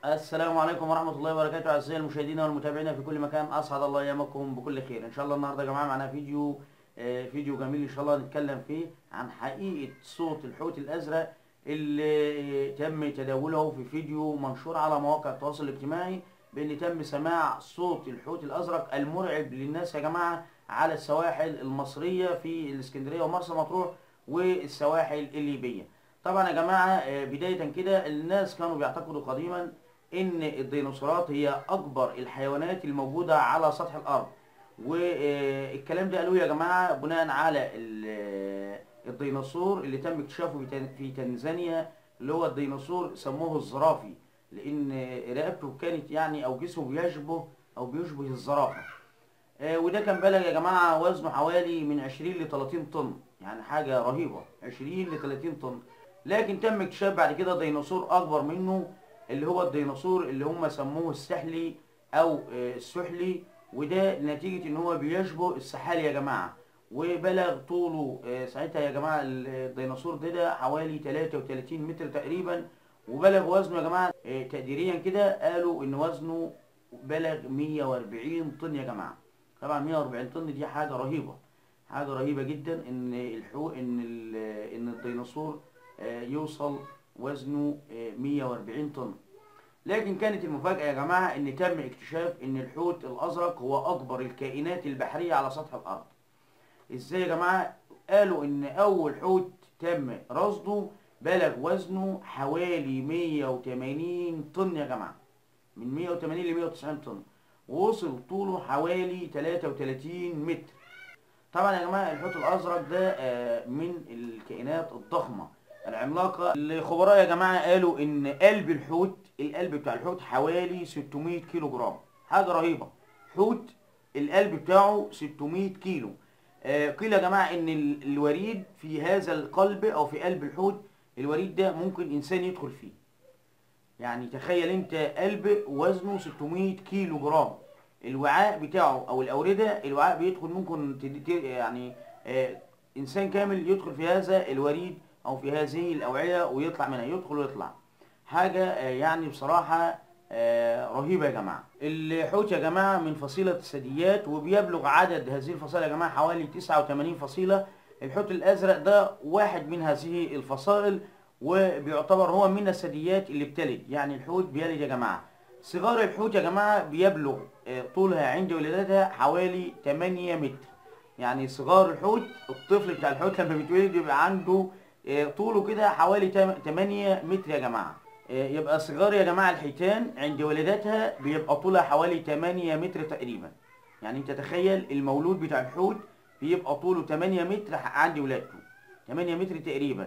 السلام عليكم ورحمة الله وبركاته أعزائي المشاهدين والمتابعين في كل مكان أسعد الله أيامكم بكل خير إن شاء الله النهاردة يا جماعة معنا فيديو آه، فيديو جميل إن شاء الله نتكلم فيه عن حقيقة صوت الحوت الأزرق اللي تم تداوله في فيديو منشور على مواقع التواصل الاجتماعي بأن تم سماع صوت الحوت الأزرق المرعب للناس يا جماعة على السواحل المصرية في الإسكندرية ومرسى مطروح والسواحل الليبية طبعا يا جماعة آه، بداية كده الناس كانوا بيعتقدوا قديما ان الديناصورات هي اكبر الحيوانات الموجودة على سطح الارض والكلام ده قالوه يا جماعة بناء على ال- الديناصور اللي تم اكتشافه في تن- في تنزانيا اللي هو الديناصور سموه الزرافي لان رقبته كانت يعني او جسمه بيشبه او بيشبه الزرافة آه، وده كان بلغ يا جماعة وزنه حوالي من 20 ل 30 طن يعني حاجة رهيبة 20 ل 30 طن لكن تم اكتشاف بعد كده ديناصور اكبر منه اللي هو الديناصور اللي هم سموه السحلي او آه، السحلي وده نتيجة ان هو بيشبه السحالي يا جماعة وبلغ طوله آه، ساعتها يا جماعة الديناصور ده, ده حوالي 33 متر تقريبا وبلغ وزنه يا جماعة آه، تقديريا كده قالوا ان وزنه بلغ 140 طن يا جماعة طبعا 140 طن دي حاجة رهيبة حاجة رهيبة جدا ان الحو ان ال- ان الديناصور آه، يوصل وزنه آه، 140 طن لكن كانت المفاجأة يا جماعة ان تم اكتشاف ان الحوت الازرق هو اكبر الكائنات البحرية على سطح الارض ازاي يا جماعة قالوا ان اول حوت تم رصده بلغ وزنه حوالي 180 طن يا جماعة من 180 ل 190 طن ووصل طوله حوالي 33 متر طبعا يا جماعة الحوت الازرق ده آه، من الكائنات الضخمة العملاقة الخبراء يا جماعة قالوا ان قلب الحوت القلب بتاع الحوت حوالي 600 كيلو جرام حاجة رهيبة حوت القلب بتاعه 600 كيلو آه، قيل يا جماعة ان ال- الوريد في هذا القلب او في قلب الحوت الوريد ده ممكن انسان يدخل فيه يعني تخيل انت قلب وزنه 600 كيلو جرام الوعاء بتاعه او الاوردة الوعاء بيدخل ممكن تد- ت- يعني آه، انسان كامل يدخل في هذا الوريد او في هذه الاوعية ويطلع منها يدخل ويطلع حاجة آه، يعني بصراحة آه، رهيبة يا جماعة الحوت يا جماعة من فصيلة الثدييات وبيبلغ عدد هذه الفصائل يا جماعة حوالي 89 فصيلة الحوت الازرق ده واحد من هذه الفصائل وبيعتبر هو من الثدييات اللي بتلد يعني الحوت بيلد يا جماعة صغار الحوت يا جماعة بيبلغ آه، طولها عند ولادتها حوالي 8 متر يعني صغار الحوت الطفل بتاع الحوت لما بيتولد بيبقى عنده آه، طوله كده حوالي 8 متر يا جماعة آه، يبقى صغار يا جماعة الحيتان عند ولادتها بيبقى طولها حوالي 8 متر تقريبا يعني انت تخيل المولود بتاع الحوت بيبقى طوله 8 متر عند ولادته 8 متر تقريبا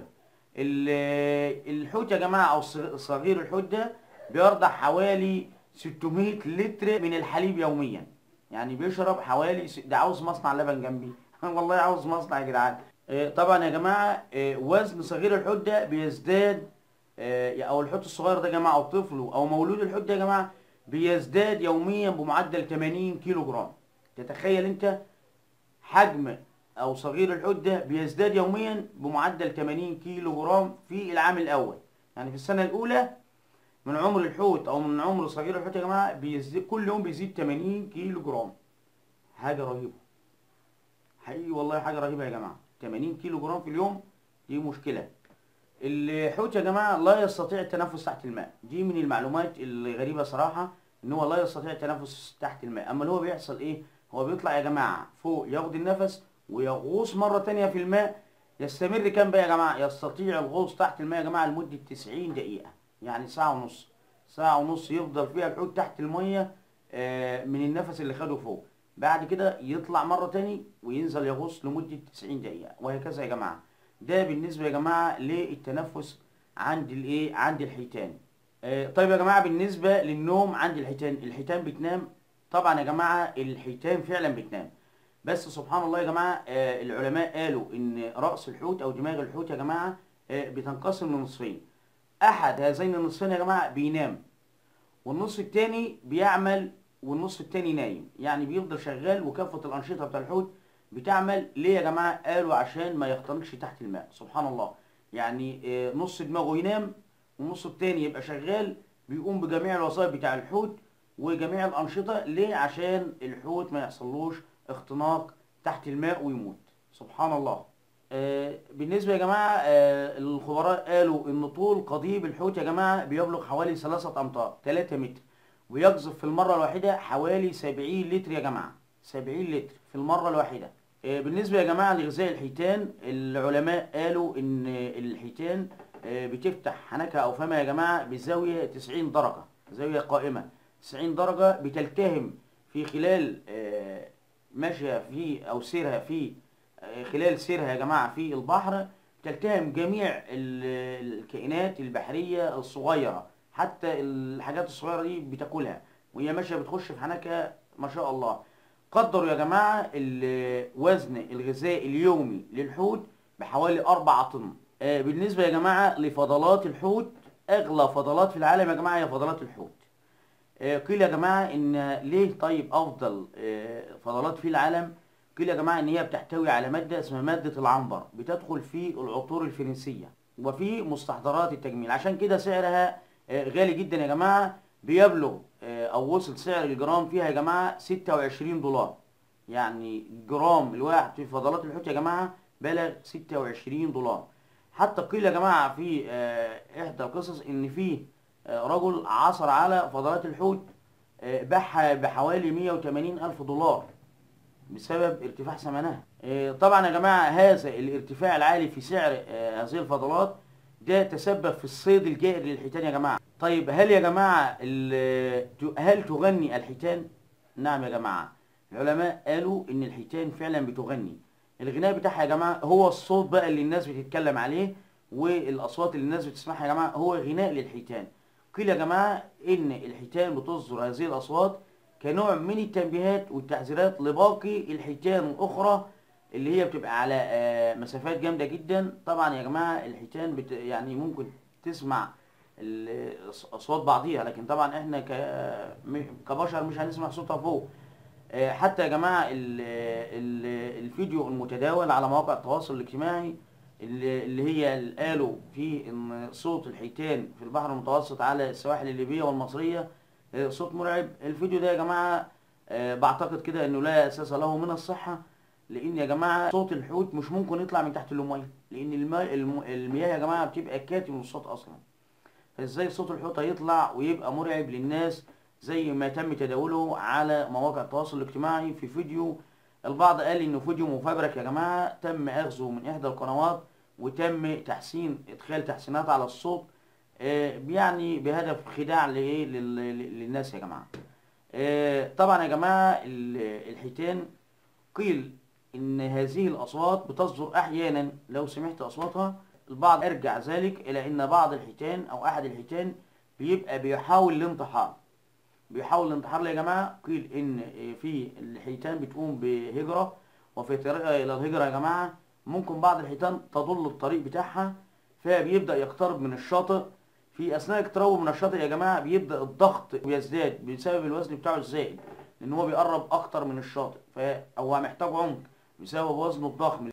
ال- الحوت يا جماعة او صغ- صغير الحوت ده بيرضع حوالي 600 لتر من الحليب يوميا يعني بيشرب حوالي س- ده عاوز مصنع لبن جنبي والله عاوز مصنع يا جدعان آه، طبعا يا جماعة آه، وزن صغير الحوت ده بيزداد آه، او الحوت الصغير ده يا جماعة او طفله او مولود الحوت ده يا جماعة بيزداد يوميا بمعدل 80 كيلو جرام تتخيل انت حجم او صغير الحوت ده بيزداد يوميا بمعدل 80 كيلو جرام في العام الاول يعني في السنة الاولى من عمر الحوت او من عمر صغير الحوت يا جماعة بيزيد كل يوم بيزيد 80 كيلو جرام حاجة رهيبة حقيقي والله حاجة رهيبة يا جماعة 80 كيلو جرام في اليوم دي مشكلة الحوت يا جماعة لا يستطيع التنفس تحت الماء دي من المعلومات الغريبة صراحة ان هو لا يستطيع التنفس تحت الماء اما اللي هو بيحصل ايه هو بيطلع يا جماعة فوق ياخد النفس ويغوص مرة تانية في الماء يستمر كام بقى يا جماعة يستطيع الغوص تحت الماء يا جماعة لمدة 90 دقيقة يعني ساعة ونص ساعة ونص يفضل فيها الحوت تحت المية آه، من النفس اللي خده فوق بعد كده يطلع مرة تاني وينزل يغوص لمدة 90 دقيقة وهكذا يا جماعة ده بالنسبة يا جماعة للتنفس عند الايه عند الحيتان آه، طيب يا جماعة بالنسبة للنوم عند الحيتان الحيتان بتنام طبعا يا جماعة الحيتان فعلا بتنام بس سبحان الله يا جماعة آه، العلماء قالوا ان رأس الحوت او دماغ الحوت يا جماعة آه، بتنقسم لنصفين احد هذين النصفين يا جماعة بينام والنص التاني بيعمل والنص التاني نايم يعني بيفضل شغال وكافة الأنشطة بتاع الحوت بتعمل ليه يا جماعة قالوا عشان ما يختنقش تحت الماء سبحان الله يعني آه، نص دماغه ينام والنص التاني يبقى شغال بيقوم بجميع الوظائف بتاع الحوت وجميع الأنشطة ليه عشان الحوت ما يحصلوش اختناق تحت الماء ويموت سبحان الله آه، بالنسبة يا جماعة آه، الخبراء قالوا ان طول قضيب الحوت يا جماعة بيبلغ حوالي ثلاثة امتار 3 متر ويقذف في المرة الواحدة حوالي 70 لتر يا جماعة 70 لتر في المرة الواحدة آه، بالنسبة يا جماعة لغذاء الحيتان العلماء قالوا ان الحيتان آه، بتفتح حنكها او فمها يا جماعة بزاوية 90 درجة زاوية قائمة 90 درجة بتلتهم في خلال آه، ماشية في او سيرها في آه، خلال سيرها يا جماعة في البحر تلتهم جميع ال- الكائنات البحرية الصغيرة حتى الحاجات الصغيرة دي بتاكلها وهي ماشية بتخش في حنكها ما شاء الله قدروا يا جماعة الوزن الغذائي اليومي للحوت بحوالي 4 طن آه، بالنسبة يا جماعة لفضلات الحوت أغلى فضلات في العالم يا جماعة هي فضلات الحوت آه، قيل يا جماعة إن ليه طيب أفضل آه، فضلات في العالم قيل يا جماعة إن هي بتحتوي على مادة اسمها مادة العنبر بتدخل في العطور الفرنسية وفي مستحضرات التجميل عشان كده سعرها آه، غالي جدا يا جماعة بيبلغ آه، أو وصل سعر الجرام فيها يا جماعة 26 دولار يعني جرام الواحد في فضلات الحوت يا جماعة بلغ 26 دولار حتى قيل يا جماعة في آه، إحدى القصص إن في آه، رجل عثر على فضلات الحوت آه، باعها بحوالي 180 ألف دولار بسبب ارتفاع ثمنها آه، طبعا يا جماعة هذا الارتفاع العالي في سعر آه، هذه الفضلات ده تسبب في الصيد الجائر للحيتان يا جماعة طيب هل يا جماعة ال- هل تغني الحيتان نعم يا جماعة العلماء قالوا ان الحيتان فعلا بتغني الغناء بتاعها يا جماعة هو الصوت بقى اللي الناس بتتكلم عليه والاصوات اللي الناس بتسمعها يا جماعة هو غناء للحيتان قيل يا جماعة ان الحيتان بتصدر هذه الاصوات كنوع من التنبيهات والتحذيرات لباقي الحيتان الاخرى اللي هي بتبقى على آه، مسافات جامدة جدا طبعا يا جماعة الحيتان بت يعني ممكن تسمع ال- اصوات بعضيها لكن طبعا احنا ك م- كبشر مش هنسمع صوتها فوق آه، حتى يا جماعة ال- ال- الفيديو المتداول على مواقع التواصل الاجتماعي اللي اللي هي اللي قالوا فيه ان صوت الحيتان في البحر المتوسط على السواحل الليبية والمصرية آه، صوت مرعب الفيديو ده يا جماعة آه، بعتقد كده انه لا اساس له من الصحة لان يا جماعة صوت الحوت مش ممكن يطلع من تحت المية لان الماء الم- المياه يا جماعة بتبقى كاتم الصوت اصلا فازاي صوت الحوت هيطلع ويبقى مرعب للناس زي ما تم تداوله على مواقع التواصل الاجتماعي في فيديو البعض قال انه فيديو مفبرك يا جماعة تم اخذه من احدى القنوات وتم تحسين ادخال تحسينات على الصوت آه، يعني بهدف خداع لايه لل- لل- للناس يا جماعة آه، طبعا يا جماعة ال- الحيتان قيل ان هذه الاصوات بتصدر احيانا لو سمعت اصواتها البعض ارجع ذلك الى ان بعض الحيتان او احد الحيتان بيبقى بيحاول الانتحار بيحاول الانتحار ليه يا جماعه قيل ان في الحيتان بتقوم بهجره وفي طريقها الى الهجره يا جماعه ممكن بعض الحيتان تضل الطريق بتاعها فبيبدا يقترب من الشاطئ في اثناء اقترابه من الشاطئ يا جماعه بيبدا الضغط بيزداد بسبب الوزن بتاعه الزائد لان هو بيقرب اكتر من الشاطئ فهو محتاج عمق بسبب وزنه الضخم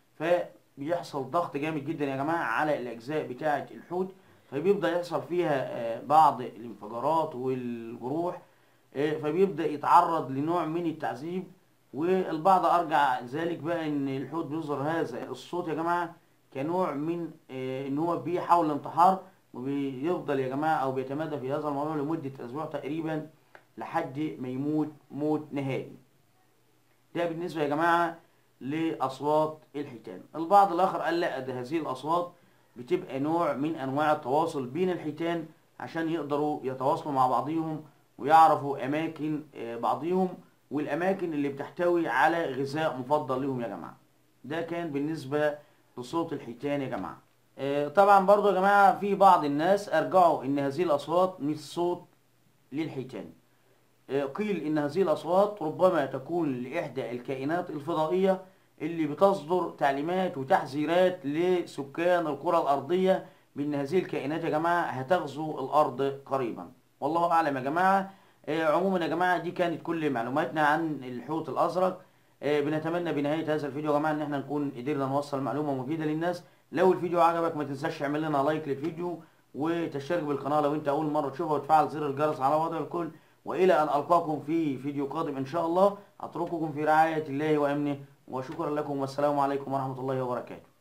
فبيحصل ضغط جامد جدا يا جماعه على الاجزاء بتاعه الحوت فبيبدا يحصل فيها آه، بعض الانفجارات والجروح آه، فبيبدا يتعرض لنوع من التعذيب والبعض ارجع ذلك بقى ان الحوت بيظهر هذا الصوت يا جماعه كنوع من آه، ان هو بيحاول الانتحار وبيفضل يا جماعه او بيتمادى في هذا الموضوع لمده اسبوع تقريبا لحد ما يموت موت نهائي ده بالنسبة يا جماعة لأصوات الحيتان البعض الآخر قال لا ده هذه الأصوات بتبقى نوع من أنواع التواصل بين الحيتان عشان يقدروا يتواصلوا مع بعضهم ويعرفوا أماكن آه، بعضهم والأماكن اللي بتحتوي على غذاء مفضل لهم يا جماعة ده كان بالنسبة لصوت الحيتان يا جماعة آه، طبعا برضو يا جماعة في بعض الناس أرجعوا إن هذه الأصوات مش صوت للحيتان آه، قيل ان هذه الاصوات ربما تكون لاحدى الكائنات الفضائيه اللي بتصدر تعليمات وتحذيرات لسكان الكره الارضيه بان هذه الكائنات يا جماعه هتغزو الارض قريبا والله اعلم يا جماعه آه، عموما يا جماعه دي كانت كل معلوماتنا عن الحوت الازرق آه، بنتمنى بنهايه هذا الفيديو يا جماعه ان احنا نكون قدرنا نوصل معلومه مفيده للناس لو الفيديو عجبك ما تنساش تعمل لنا لايك للفيديو وتشترك بالقناه لو انت اول مره تشوفها وتفعل زر الجرس على وضع الكل والى ان القاكم في فيديو قادم ان شاء الله اترككم في رعايه الله وامنه وشكرا لكم والسلام عليكم ورحمه الله وبركاته